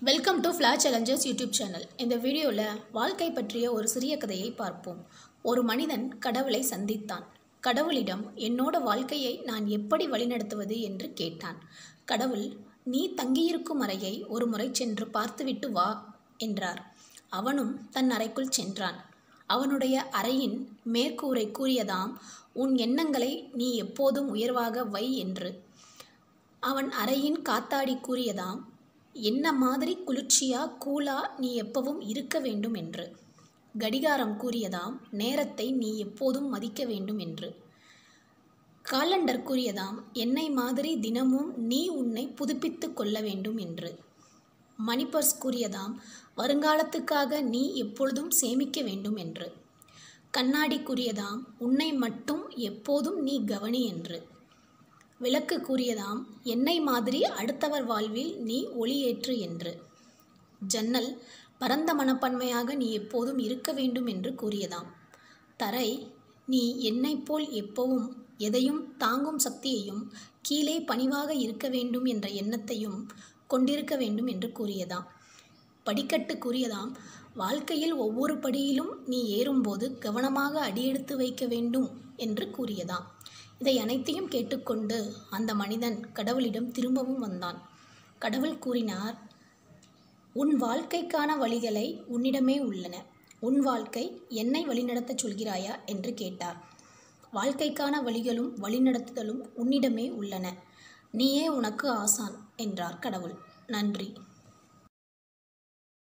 welcome to flash challengers YouTube channel இந்த வீடியோவில் வாழ்க்கை பற்றிய ஒரு சிறிய கதையை பார்ப்போம் ஒரு மனிதன் கடவுளை சந்தித்தான் கடவுளிடம் என்னோட வாழ்க்கையை நான் எப்படி வழிநடத்துவது என்று கேட்டான் கடவுள் நீ தங்கியிருக்கும் அறையை ஒரு முறை சென்று பார்த்துவிட்டு வா என்றார் அவனும் தன் அறைக்குள் சென்றான் அவனுடைய அறையின் மேற்கூரை கூறியதாம் உன் எண்ணங்களை நீ எப்போதும் உயர்வாக வை என்று அவன் அறையின் காத்தாடி கூறியதாம் என்ன மாதிரி குளிர்ச்சியா கூலா நீ எப்பவும் இருக்க வேண்டும் என்று கடிகாரம் கூறியதாம் நேரத்தை நீ எப்போதும் மதிக்க வேண்டும் என்று காலண்டர் கூறியதாம் என்னை மாதிரி தினமும் நீ உன்னை புதுப்பித்து கொள்ள வேண்டும் என்று மணிப்பர்ஸ் கூறியதாம் வருங்காலத்துக்காக நீ எப்பொழுதும் சேமிக்க வேண்டும் என்று கண்ணாடி கூறியதாம் உன்னை மட்டும் எப்போதும் நீ கவனி என்று விளக்கு கூறியதாம் என்னை மாதிரி அடுத்தவர் வாழ்வில் நீ ஒளியேற்று என்று ஜன்னல் பரந்த மனப்பான்மையாக நீ எப்போதும் இருக்க வேண்டும் என்று கூறியதாம் தரை நீ என்னைப் போல் எப்பவும் எதையும் தாங்கும் சக்தியையும் கீழே பணிவாக இருக்க வேண்டும் என்ற எண்ணத்தையும் கொண்டிருக்க வேண்டும் என்று கூறியதாம் படிக்கட்டு கூறியதாம் வாழ்க்கையில் ஒவ்வொரு படியிலும் நீ ஏறும்போது கவனமாக அடியெடுத்து வைக்க வேண்டும் என்று கூறியதாம் இதை அனைத்தையும் கேட்டுக்கொண்டு அந்த மனிதன் கடவுளிடம் திரும்பவும் வந்தான் கடவுள் கூறினார் உன் வாழ்க்கைக்கான வழிகளை உன்னிடமே உள்ளன உன் வாழ்க்கை என்னை வழிநடத்தச் சொல்கிறாயா என்று கேட்டார் வாழ்க்கைக்கான வழிகளும் வழிநடத்துதலும் உன்னிடமே உள்ளன நீயே உனக்கு ஆசான் என்றார் கடவுள் நன்றி